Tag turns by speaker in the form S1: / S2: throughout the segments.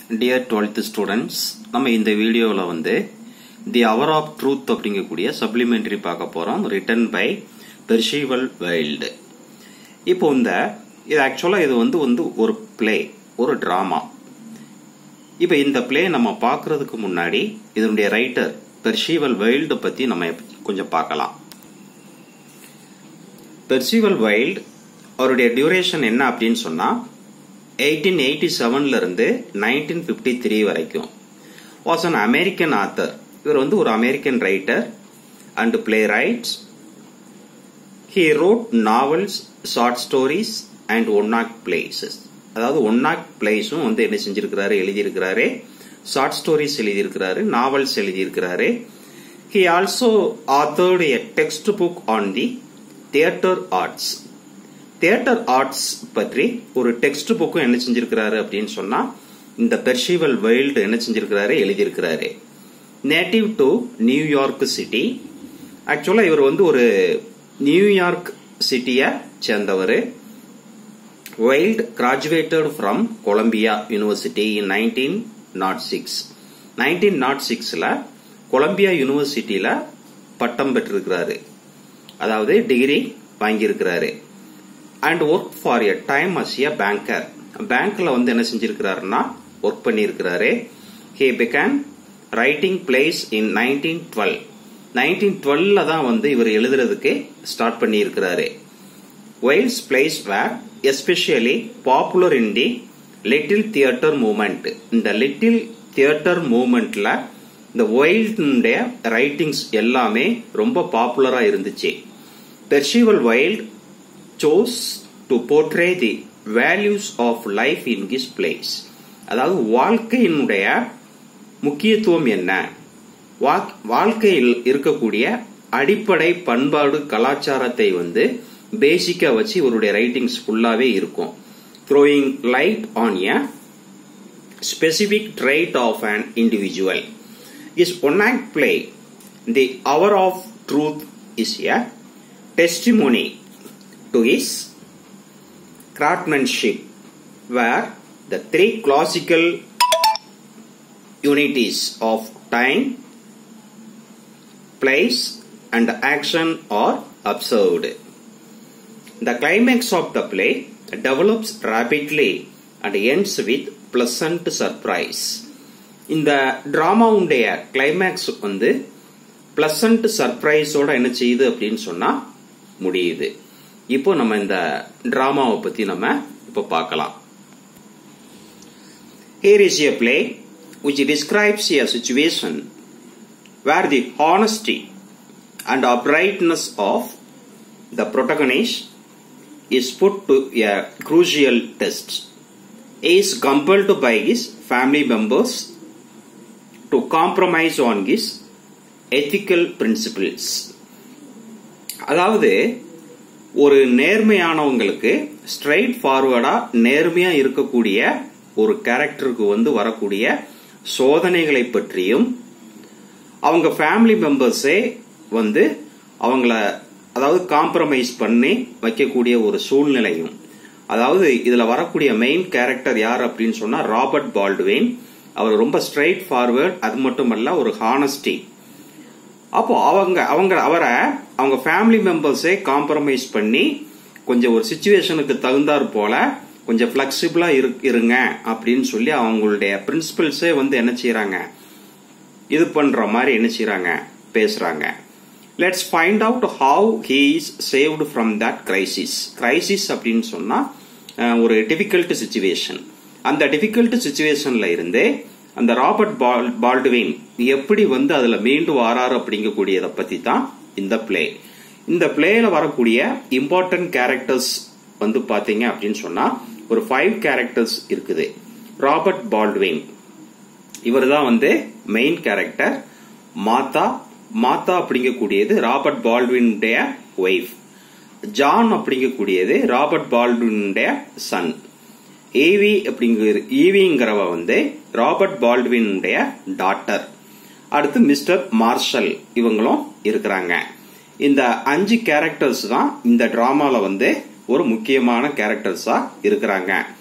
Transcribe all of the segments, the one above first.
S1: Dear twelfth students நம்ம இந்த வீடியோவில் வந்து தி அவர் ஆஃப் ட்ரூத் அப்படிங்கக்கூடிய சப்ளிமெண்டரி பார்க்க போகிறோம் ரிட்டன் பை பெர்ஷிவல் வைல்டு இப்போ இந்த இது ஆக்சுவலாக இது வந்து வந்து ஒரு பிளே ஒரு ட்ராமா இப்போ இந்த பிளே நம்ம பார்க்கறதுக்கு முன்னாடி இதனுடைய ரைட்டர் பெர்ஷிவல் வைல்டு பற்றி நம்ம கொஞ்சம் பார்க்கலாம் பெர்சிவல் வைல்டு அவருடைய டியூரேஷன் என்ன அப்படின்னு சொன்னா எயிட்டீன் எயிட்டி செவன்ல இருந்து நைன்டீன் பிப்டி த்ரீ வரைக்கும் வாஸ் அன் அமெரிக்கன் ஆத்தர் இவர் வந்து ஒரு American writer and playwrights he wrote novels short stories and one act plays அதாவது ஒன் ஆக் பிளேஸும் வந்து என்ன செஞ்சிருக்கிறாரு எழுதியிருக்கிறாரு ஷார்ட் ஸ்டோரிஸ் எழுதியிருக்கிறாரு நாவல்ஸ் எழுதியிருக்கிறாரு he also authored a text book on the theatre arts theatre arts பற்றி ஒரு டெக்ஸ்ட் புக்கும் என்ன செஞ்சிருக்கிறாரு அப்படின்னு சொன்னா இந்த பெர்ஷிவல் வைல்டு என்ன செஞ்சிருக்கிறாரு எழுதியிருக்கிறாரு நேட்டிவ் டு நியூயார்க் சிட்டி ஆக்சுவலா இவர் வந்து ஒரு நியூயார்க் சிட்டியை சேர்ந்தவர் Wilde graduated from Columbia University in nineteen nought six nineteen nought சிக்ஸ்ல கொலம்பியா யூனிவர்சிட்டியில பட்டம் பெற்றிருக்கிறாரு அதாவது டிகிரி வாங்கியிருக்கிறாரு and work for a time as a banker பேங்க்ல வந்து என்ன செஞ்சிருக்கிறாருன்னா ஒர்க் பண்ணியிருக்கிறாரு he began writing plays in nineteen twelve nineteen டுவெல்ல தான் வந்து இவர் எழுதுறதுக்கு ஸ்டார்ட் பண்ணியிருக்கிறாரு Wilde's plays were especially popular in the little theatre movement இந்த லிட்டில் தியேட்டர் மூமெண்ட்ல இந்த வைல்டுடைய ரைட்டிங்ஸ் எல்லாமே ரொம்ப பாப்புலரா இருந்துச்சு Percival Wilde chose to portray the values of life in his plays அதாவது வாழ்க்கையினுடைய முக்கியத்துவம் என்ன வாழ்க்கையில் இருக்கக்கூடிய அடிப்படை பண்பாடு கலாச்சாரத்தை வந்து பேசிக்கா வச்சு இவருடைய ரைட்டிங்ஸ் ஃபுல்லாவே இருக்கும் throwing light on a specific trait of an individual is one act play the hour of truth is a testimony to his craftsmanship where the three classical unities of time, place and action are observed. The climax of the play develops rapidly and ends with pleasant surprise. இந்த டிராமாவுடைய climax வந்து pleasant சர்ப்ரைஸோட என்ன செய்யுது அப்படின்னு சொன்னா முடியுது இப்போ நம்ம இந்த டிராமாவை பத்தி நம்ம இப்போ பார்க்கலாம் Here is a play which describes a situation where the honesty and uprightness of the protagonist is put to a crucial test. He is compelled by his family members to compromise on his ethical principles. அதாவது ஒரு நேர்மையானவங்களுக்கு straight ஃபார்வர்டா நேர்மையா இருக்கக்கூடிய ஒரு கேரக்டருக்கு வந்து வரக்கூடிய சோதனைகளை பற்றியும் அவங்க ஃபேமிலி மெம்பர்ஸே வந்து அவங்கள அதாவது காம்ப்ரமைஸ் பண்ணி வைக்கக்கூடிய ஒரு சூழ்நிலையும் அதாவது இதுல வரக்கூடிய மெயின் கேரக்டர் யார் அப்படின்னு சொன்னா ராபர்ட் பால்டுவேன் அவர் ரொம்ப ஸ்ட்ரைட் ஃபார்வர்ட் அது மட்டுமல்ல ஒரு ஹானஸ்டி அப்போ அவங்க அவங்க அவரை அவங்க ஃபேமிலி மெம்பர்ஸே காம்ப்ரமைஸ் பண்ணி கொஞ்சம் ஒரு சுச்சுவேஷனுக்கு தகுந்தாற் போல கொஞ்சம் பிளெக்சிபிளா இருங்க அப்படின்னு சொல்லி அவங்களுடைய பிரின்சிபல்ஸே வந்து என்ன செய்யறாங்க இது பண்ற மாதிரி என்ன செய்யறாங்க பேசுறாங்க let's find out how he is saved from that crisis crisis அப்படின்னு சொன்னா ஒரு டிஃபிகல்ட் சுச்சுவேஷன் அந்த டிஃபிகல்ட் சுச்சுவேஷன்ல இருந்தே அந்த ராபர்ட் பால் பால்டுவின் எப்படி வந்து அதுல மீண்டு வாராரு அப்படிங்கக்கூடியதை பத்தி தான் இந்த பிளே இந்த பிளேல வரக்கூடிய இம்பார்ட்டன்ட் கேரக்டர்ஸ் வந்து பாத்தீங்க அப்படின்னு சொன்னா ஒரு ஃபைவ் கேரக்டர்ஸ் இருக்குது ராபர்ட் பால்டுவின் இவர் தான் வந்து மெயின் கேரக்டர் மாத்தா மாத்தா அப்படிங்கக்கூடியது ராபர்ட் பால்டுவினுடைய ஒய்ஃப் ஜான் அப்படிங்கக்கூடியது ராபர்ட் பால்டுவினுடைய சன் ஏவி அப்படிங்கிற ஈவிங்கிறவ வந்து ராபர்ட் பால்ட்வினுடைய டாட்டர் அடுத்து மிஸ்டர் மார்ஷல் இவங்களும் இருக்கிறாங்க இந்த அஞ்சு கேரக்டர்ஸ் தான் இந்த டிராமால வந்து ஒரு முக்கியமான கேரக்டர்ஸா இருக்கிறாங்க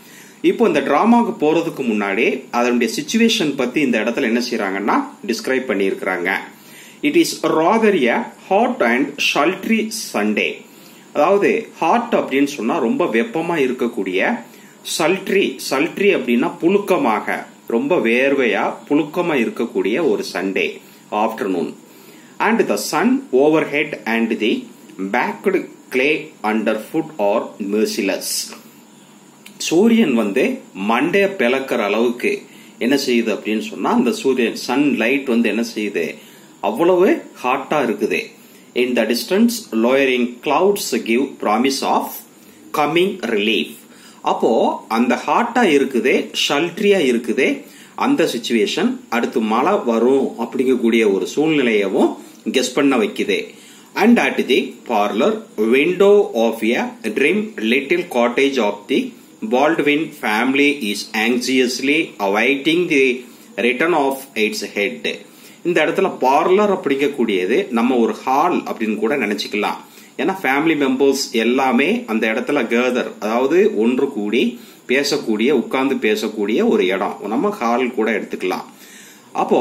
S1: இப்போ இந்த டிராமாவுக்கு போறதுக்கு முன்னாடி அதனுடைய சுச்சுவேஷன் பத்தி இந்த இடத்துல என்ன செய்யறாங்கன்னா டிஸ்கிரைப் பண்ணியிருக்கிறாங்க it is rather a hot and sultry Sunday அதாவது ஹாட் அப்படின்னு சொன்னா ரொம்ப வெப்பமா இருக்கக்கூடிய சல்ட்ரி சல்ட்ரி அப்படின்னா புழுக்கமாக ரொம்ப வேர்வையா புழுக்கமா இருக்கக்கூடிய ஒரு Sunday afternoon and the sun overhead and the baked clay underfoot are merciless சூரியன் வந்து மண்டே பிளக்கிற அளவுக்கு என்ன செய்யுது அப்படின்னு சொன்னா அந்த சூரியன் சன் லைட் வந்து என்ன செய்யுது அவ்வளவு ஹாட்டா இருக்குது in the distance lowering clouds give promise of coming relief அப்போ அந்த ஹாட்டா இருக்குதே ஷல்ட்ரியா இருக்குதே அந்த சுச்சுவேஷன் அடுத்து மழை வரும் அப்படிங்கக்கூடிய ஒரு சூழ்நிலையவும் கெஸ் பண்ண வைக்குது and at the parlour window of a trim little cottage of the Baldwin family is anxiously awaiting the return of its head இந்த இடத்துல பார்லர் அப்படிங்கக்கூடியது நம்ம ஒரு ஹால் அப்படின்னு கூட நினைச்சுக்கலாம் ஏன்னா ஃபேமிலி மெம்பர்ஸ் எல்லாமே அந்த இடத்துல கேதர் அதாவது ஒன்று கூடி பேசக்கூடிய உட்கார்ந்து பேசக்கூடிய ஒரு இடம் நம்ம ஹால் கூட எடுத்துக்கலாம் அப்போ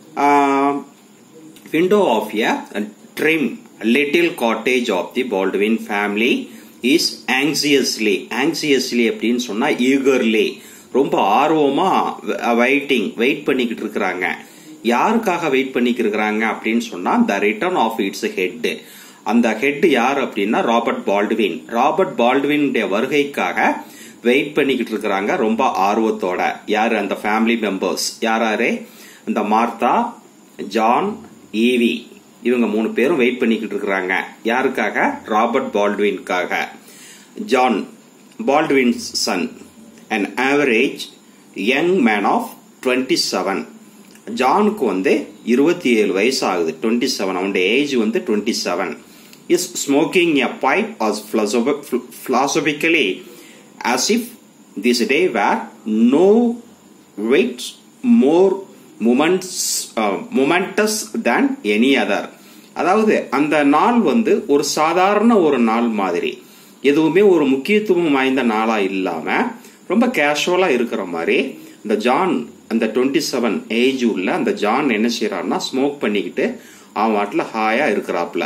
S1: window of a trim little cottage of the Baldwin family is anxiously anxiously அப்படின்னு சொன்னா ஈகர்லி ரொம்ப ஆர்வமா வெயிட்டிங் வெயிட் பண்ணிக்கிட்டு இருக்கிறாங்க யாருக்காக வெயிட் பண்ணிக்கிட்டு இருக்கிறாங்க அப்படின்னு சொன்னா the return of its head அந்த ஹெட் யார் அப்படின்னா ராபர்ட் பால்ட்வின் ராபர்ட் பால்ட்வின் வருகைக்காக வெயிட் பண்ணிக்கிட்டு இருக்கிறாங்க ரொம்ப ஆர்வத்தோட யாரு அந்த ஃபேமிலி மெம்பர்ஸ் யாராரு இந்த மார்த்தா ஜான் ஈவி இவங்க மூணு பேரும் வெயிட் பண்ணிக்கிட்டு இருக்கிறாங்க யாருக்காக ராபர்ட் பால்ட்வின்காக John Baldwin's son an average young man of twenty seven ஜானுக்கு வந்து இருபத்தி ஏழு வயசு ஆகுது டுவெண்ட்டி செவன் அவனுடைய ஏஜ் வந்து twenty seven is smoking a pipe as philosophically as if this day were no weight more moments, uh, momentous than any other அதாவது அந்த நாள் வந்து ஒரு சாதாரண ஒரு நாள் மாதிரி எதுவுமே ஒரு முக்கியத்துவம் வாய்ந்த நாளா இல்லாம ரொம்ப கேஷுவலா இருக்கிற மாதிரி இந்த ஜான் அந்த டுவெண்ட்டி செவன் ஏஜ் உள்ள அந்த ஜான் என்ன செய்யறான்னா ஸ்மோக் பண்ணிக்கிட்டு அவன் வாட்டில் ஹாயா இருக்கிறாப்ல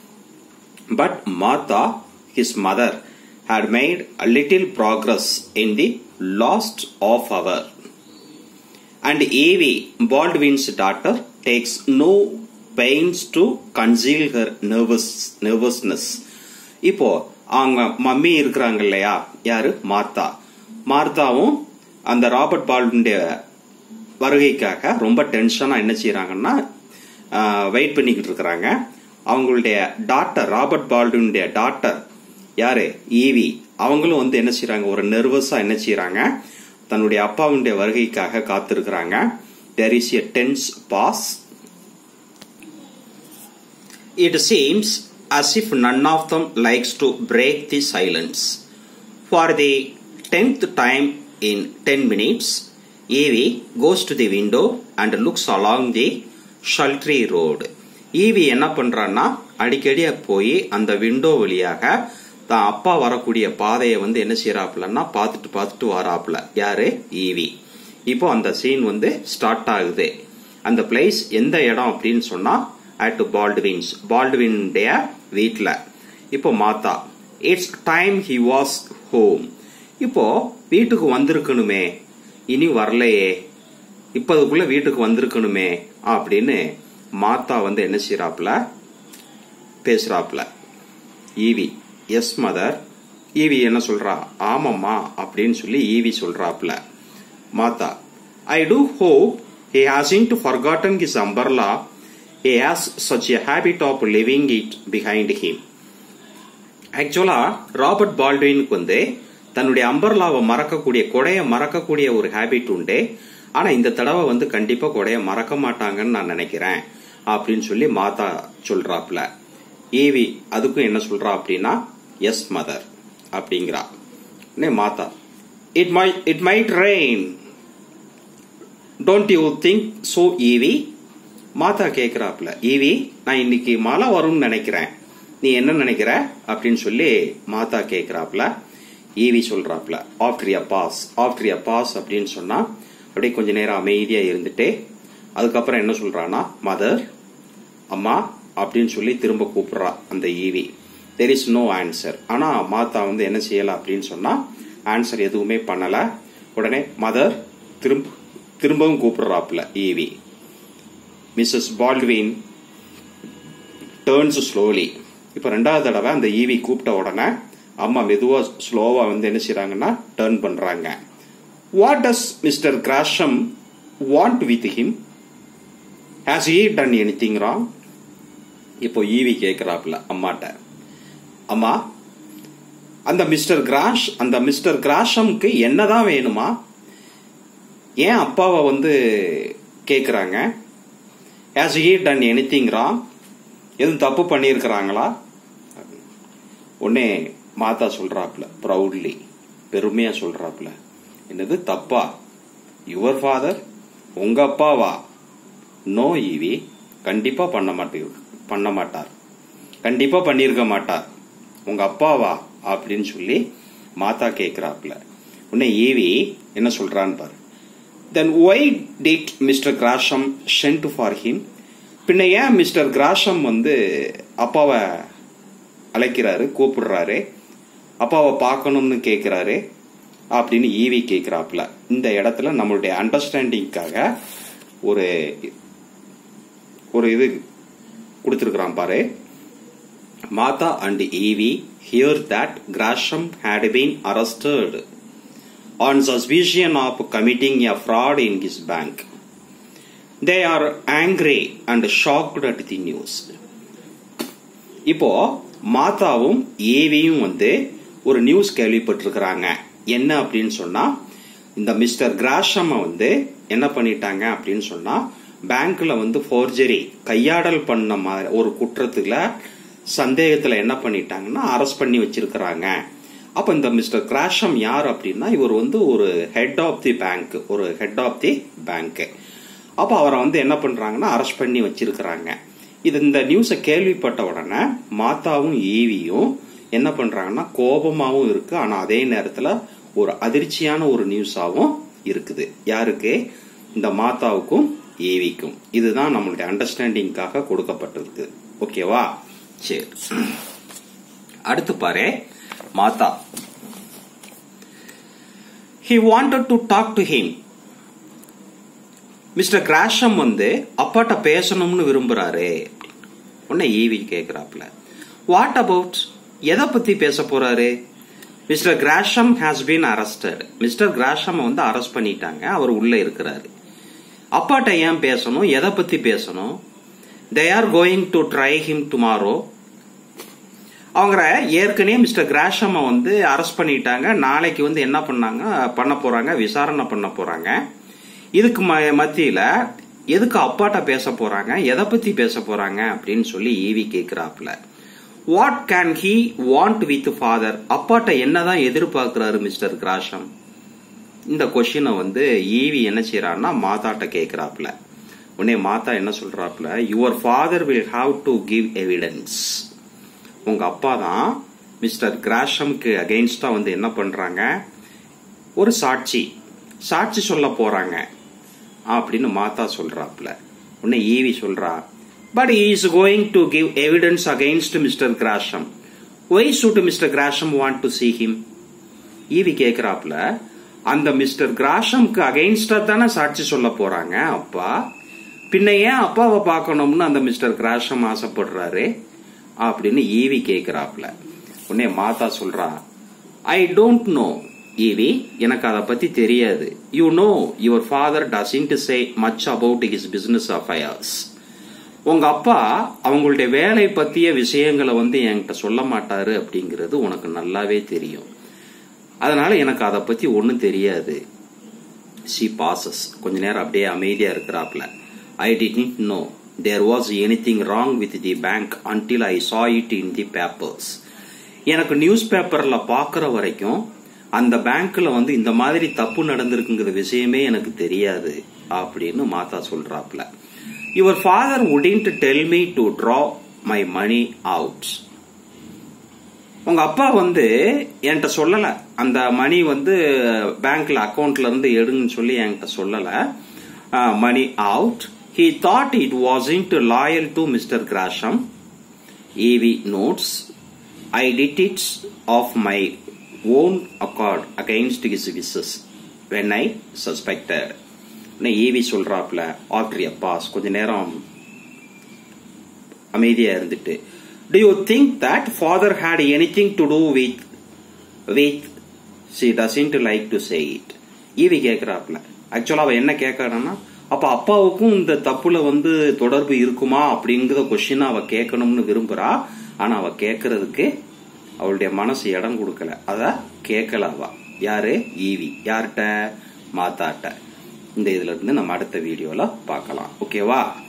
S1: but Martha his mother had made a little progress in the last half hour. And Evie, Baldwin's daughter, takes no pains to conceal her nervous nervousness. இப்போ அவங்க மம்மி இருக்கிறாங்க இல்லையா யாரு மார்த்தா மார்த்தாவும் அந்த ராபர்ட் பால்டுடைய வருகைக்காக ரொம்ப டென்ஷனா என்ன செய்யறாங்கன்னா வெயிட் பண்ணிக்கிட்டு இருக்கிறாங்க அவங்களுடைய டாக்டர் ராபர்ட் பால்டுடைய டாக்டர் யாரு ஈவி அவங்களும் வந்து என்ன செய்யறாங்க ஒரு நெர்வஸா என்ன செய்யறாங்க தன்னுடைய அப்பாவுடைய வருகைக்காக காத்திருக்கிறாங்க there is a tense pause it seems as if none of them likes to break the silence. For the tenth time in ten minutes, Evie goes to the window and looks along the sultry road Evie என்ன பண்றான்னா அடிக்கடி போய் அந்த window வழியாக தான் அப்பா வரக்கூடிய பாதையை வந்து என்ன செய்யறாப்புலன்னா பார்த்துட்டு பார்த்துட்டு வராப்புல யாரு ஈவி இப்போ அந்த சீன் வந்து ஸ்டார்ட் ஆகுது அந்த பிளேஸ் எந்த இடம் அப்படின்னு சொன்னா அட் பால்ட்வின்ஸ் பால்ட்வின்டைய வீட்டில் இப்போ Martha it's time he was home இப்போ வீட்டுக்கு வந்திருக்கணுமே இனி வரலையே இப்ப அதுக்குள்ள வீட்டுக்கு வந்திருக்கணுமே அப்படின்னு மாத்தா வந்து என்ன செய்யறாப்புல பேசுறாப்புல ஈவி எஸ் மதர் ஈவி என்ன சொல்றா ஆமாம்மா அப்படின்னு சொல்லி ஈவி சொல்றாப்புல Martha I do hope he hasn't to forgotten his umbrella he has such a habit of leaving it behind him actually Robert பால்ட்வினுக்கு வந்து தன்னுடைய அம்பர்லாவை மறக்கக்கூடிய கொடைய மறக்கக்கூடிய ஒரு ஹேபிட் உண்டு ஆனா இந்த தடவை வந்து கண்டிப்பா கொடைய மறக்க மாட்டாங்கன்னு நான் நினைக்கிறேன் அப்படின்னு சொல்லி மாதா சொல்றாப்ல ஈவி அதுக்கும் என்ன சொல்றா அப்படின்னா எஸ் மதர் அப்படிங்கிறா Martha it may it might rain don't you think so Evie Martha கேக்குறாப்ல ஈவி நான் இன்னைக்கு மழை வரும்னு நினைக்கிறேன் நீ என்ன நினைக்கிற அப்படின்னு சொல்லி மாதா கேக்குறாப்ல ஈவி சொல்றாப்ல after a pause after a pause அப்படின்னு சொன்னா அப்படியே கொஞ்ச நேரம் அமைதியா இருந்துட்டே அதுக்கப்புறம் என்ன சொல்றானா மதர் அம்மா அப்படின்னு சொல்லி திரும்ப கூப்பிடுறா அந்த Evie there is no answer ஆனா மாதா வந்து என்ன செய்யல அப்படின்னு சொன்னா ஆன்சர் எதுவுமே பண்ணல உடனே மதர் திரும்ப திரும்பவும் கூப்பிடுறாப்ல Evie Mrs Baldwin turns slowly இப்போ ரெண்டாவது தடவை அந்த ஈவி கூப்பிட்ட உடனே அம்மா மெதுவா ஸ்லோவா வந்து என்ன செய்றாங்கன்னா டேர்ன் பண்றாங்க what does Mister Gresham want with him has he done anything wrong இப்போ ஈவி கேட்கிறாப்ல அம்மாட்ட அம்மா அந்த மிஸ்டர் கிராஷ் அந்த மிஸ்டர் கிராஷம்க்கு என்னதான் வேணுமா ஏன் அப்பாவை வந்து கேக்குறாங்க has he done anything wrong எதுவும் தப்பு பண்ணியிருக்கிறாங்களா உடனே மாதா சொல்றாப்ல ப்ரௌட்லி பெருமையா சொல்றாப்ல என்னது தப்பா யுவர் ஃபாதர் உங்க அப்பாவா நோ ஈவி கண்டிப்பா பண்ண மாட்டீங்க பண்ண மாட்டார் கண்டிப்பா பண்ணியிருக்க மாட்டார் உங்க அப்பாவா அப்படின்னு சொல்லி மாதா கேக்குறாப்ல உன்னை ஈவி என்ன சொல்றான்னு பாரு then why did Mister Gresham send for him பின்ன ஏன் மிஸ்டர் கிராஷம் வந்து அப்பாவை அழைக்கிறாரு கூப்பிடுறாரு அப்பாவை பார்க்கணும்னு கேட்கிறாரு அப்படின்னு ஈவி கேட்கிறாப்ல இந்த இடத்துல நம்மளுடைய அண்டர்ஸ்டாண்டிங்காக ஒரு ஒரு இது கொடுத்துருக்கிறான் பாரு Martha and Evie hear that Gresham had been arrested on suspicion of committing a fraud in his bank they are angry and shocked at the news இப்போ மாதாவும் ஏவியும் வந்து ஒரு நியூஸ் கேள்விப்பட்டிருக்கிறாங்க என்ன அப்படின்னு சொன்னா இந்த மிஸ்டர் கிராஷம் வந்து என்ன பண்ணிட்டாங்க அப்படின்னு சொன்னா பேங்க்ல வந்து ஃபோர்ஜரி கையாடல் பண்ண மாதிரி ஒரு குற்றத்துல சந்தேகத்துல என்ன பண்ணிட்டாங்கன்னா அரெஸ்ட் பண்ணி வச்சிருக்கிறாங்க அப்ப இந்த மிஸ்டர் கிராஷம் யார் அப்படின்னா இவர் வந்து ஒரு ஹெட் ஆஃப் தி பேங்க் ஒரு ஹெட் ஆஃப் தி பேங்க் அப்ப அவரை வந்து என்ன பண்றாங்கன்னா அரெஸ்ட் பண்ணி வச்சிருக்கிறாங்க இது இந்த நியூஸை கேள்விப்பட்ட உடனே மாதாவும் ஈவியும் என்ன பண்றாங்கன்னா கோபமாவும் இருக்கு ஆனா அதே நேரத்துல ஒரு அதிர்ச்சியான ஒரு நியூஸாவும் இருக்குது யாருக்கு இந்த மாதாவுக்கும் ஏவிக்கும் இதுதான் நம்மளுடைய அண்டர்ஸ்டாண்டிங்காக கொடுக்கப்பட்டிருக்கு ஓகேவா சரி அடுத்து பாரு Martha he wanted to talk to him mister Gresham வந்து அப்பாட்ட பேசணும்னு விரும்புறாரு உன்னை ஈவி கேக்குறாப்ல வாட் அபவுட் எதை பத்தி பேச போறாரு mister Gresham has been arrested mister Gresham வந்து அரெஸ்ட் பண்ணிட்டாங்க அவர் உள்ள இருக்கிறாரு அப்பாட்ட ஏன் பேசணும் எதை பத்தி பேசணும் they are going to try him tomorrow அவங்க ஏற்கனவே மிஸ்டர் கிராஷம் வந்து அரெஸ்ட் பண்ணிட்டாங்க நாளைக்கு வந்து என்ன பண்ணாங்க பண்ண போறாங்க விசாரணை பண்ண போறாங்க இதுக்கு மத்தியில எதுக்கு அப்பாட்ட பேச போறாங்க எதை பத்தி பேச போறாங்க அப்படின்னு சொல்லி ஈவி கேக்குறாப்ல what can he want with father அப்பாட்ட என்னதான் எதிர்பார்க்கிறாரு மிஸ்டர் கிராஷம் இந்த கொஸ்டினை வந்து ஈவி என்ன செய்யறான்னா மாதாட்ட கேக்குறாப்ல உடனே மாதா என்ன சொல்றாப்ல your father will have to give evidence உங்க அப்பா தான் மிஸ்டர் கிராஷம்க்கு அகெயின்ஸ்டா வந்து என்ன பண்றாங்க ஒரு சாட்சி சாட்சி சொல்ல போறாங்க அப்படின்னு மாதா சொல்றாப்ல உன்னை ஈவி சொல்றா but is going to give evidence against mister Gresham why should mister Gresham want to see him Evie கேக்குறாப்ல அந்த மிஸ்டர் கிராஷம்க்கு அகைன்ஸ்டா தானே சாட்சி சொல்ல போறாங்க அப்பா பின்ன ஏன் அப்பாவை பார்க்கணும்னு அந்த மிஸ்டர் கிராஷம் ஆசைப்படுறாரு அப்படின்னு ஈவி கேக்குறாப்ல உடனே மாதா சொல்றா ஐ டோன்ட் நோ ஈவி எனக்கு அதை பத்தி தெரியாது you know your father doesn't say much about his business affairs உங்க அப்பா அவங்களுடைய வேலை பத்திய விஷயங்களை வந்து என்கிட்ட சொல்ல மாட்டாரு அப்படிங்கிறது உனக்கு நல்லாவே தெரியும் அதனால எனக்கு அதை பத்தி ஒன்னும் தெரியாது சி பாசஸ் கொஞ்ச நேரம் அப்படியே அமைதியா இருக்கிறாப்ல I did know there was anything wrong with the bank until I saw it in the papers எனக்கு நியூஸ் பேப்பர்ல பாக்குற வரைக்கும் அந்த பேங்க்ல வந்து இந்த மாதிரி தப்பு நடந்திருக்குங்கிற விஷயமே எனக்கு தெரியாது அப்படின்னு மாதா சொல்றாப்ல your father wouldn't tell me to draw my money out உங்க அப்பா வந்து என்கிட்ட சொல்லல அந்த மணி வந்து பேங்க்ல அக்கவுண்ட்ல இருந்து எடுங்கன்னு சொல்லி என்கிட்ட சொல்லல money out he thought it was in to loyal to mister Gresham Evie nods I did its of my own accord against his wishes when I suspected Evie சொல்றாப்ல ஆஃப்டர் எ பாஸ் கொஞ்ச நேரம் அமைதியா இருந்துட்டு do you think that father had anything to do with with she doesn't like to say it Evie கேட்கிறாப்ல ஆக்சுவலா அவ என்ன கேட்கறான்னா அப்ப அப்பாவுக்கும் இந்த தப்புல வந்து தொடர்பு இருக்குமா அப்படிங்கிற கொஸ்டின் அவ கேட்கணும்னு விரும்புறா ஆனா அவ கேட்கறதுக்கு அவளுடைய மனசு இடம் கொடுக்கல அத கேட்கல அவ யாரு ஈவி யார்கிட்ட மாத்தாட்ட இந்த இதுல இருந்து நம்ம அடுத்த வீடியோல பார்க்கலாம் ஓகேவா